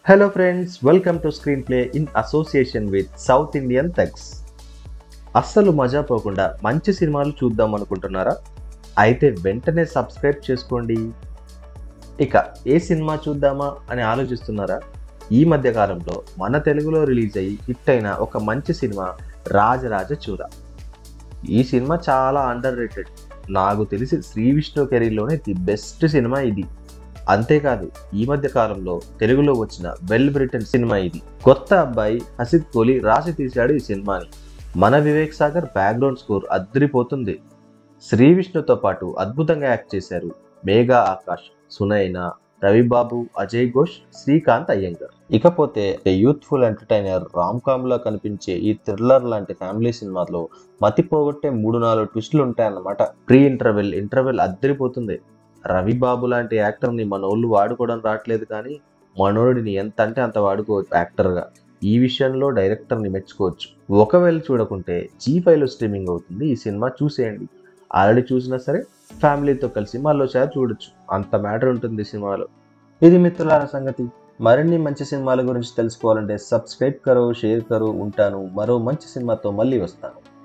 hello friends welcome to screen play in association with South Indian thugs అస్సలు మజా పోకుండా మంచి సినిమాలు చూద్దాం అనుకుంటున్నారా అయితే వెంటనే సబ్స్క్రైబ్ చేసుకోండి ఇక ఏ సినిమా చూద్దామా అని ఆలోచిస్తున్నారా ఈ మధ్య కాలంలో మన తెలుగులో రిలీజ్ అయ్యి హిట్ అయిన ఒక మంచి సినిమా రాజరాజ చూర ఈ సినిమా చాలా అండర్ రేటెడ్ నాకు తెలిసి శ్రీ విష్ణు కెరీర్లోనే ది బెస్ట్ సినిమా ఇది అంతేకాదు ఈ మధ్య కాలంలో తెలుగులో వచ్చిన వెల్ బ్రిటన్ సినిమా ఇది కొత్త అబ్బాయి హసిద్ కోహ్లీ రాసి తీశాడు ఈ సినిమాని మన వివేక్ సాగర్ బ్యాక్గ్రౌండ్ స్కోర్ అద్రిపోతుంది శ్రీ విష్ణుతో పాటు అద్భుతంగా యాక్ట్ చేశారు మేఘా ఆకాష్ సునైన రవిబాబు అజయ్ ఘోష్ శ్రీకాంత్ అయ్యంగర్ ఇకపోతే యూత్ఫుల్ ఎంటర్టైనర్ రామ్ కామ్ లా కనిపించే ఈ థ్రిల్లర్ లాంటి ఫ్యామిలీ సినిమాలో మతి పోగొట్టే మూడు నాలుగు ట్విస్టులు ఉంటాయన్నమాట ప్రీ ఇంటర్వెల్ ఇంటర్వెల్ అద్దరిపోతుంది రవిబాబు లాంటి యాక్టర్ని మనోళ్ళు వాడుకోవడం రావట్లేదు కానీ మనోడిని ఎంత అంటే అంత వాడుకోవచ్చు యాక్టర్గా ఈ విషయంలో డైరెక్టర్ని మెచ్చుకోవచ్చు ఒకవేళ చూడకుంటే జీ ఫైవ్లో స్ట్రీమింగ్ అవుతుంది ఈ సినిమా చూసేయండి ఆల్రెడీ చూసినా సరే ఫ్యామిలీతో కలిసి మళ్ళీసారి చూడొచ్చు అంత మ్యాటర్ ఉంటుంది ఈ సినిమాలో ఇది మిత్రులార సంగతి మరిన్ని మంచి సినిమాల గురించి తెలుసుకోవాలంటే సబ్స్క్రైబ్ కరో షేర్ కరో ఉంటాను మరో మంచి సినిమాతో మళ్ళీ వస్తాను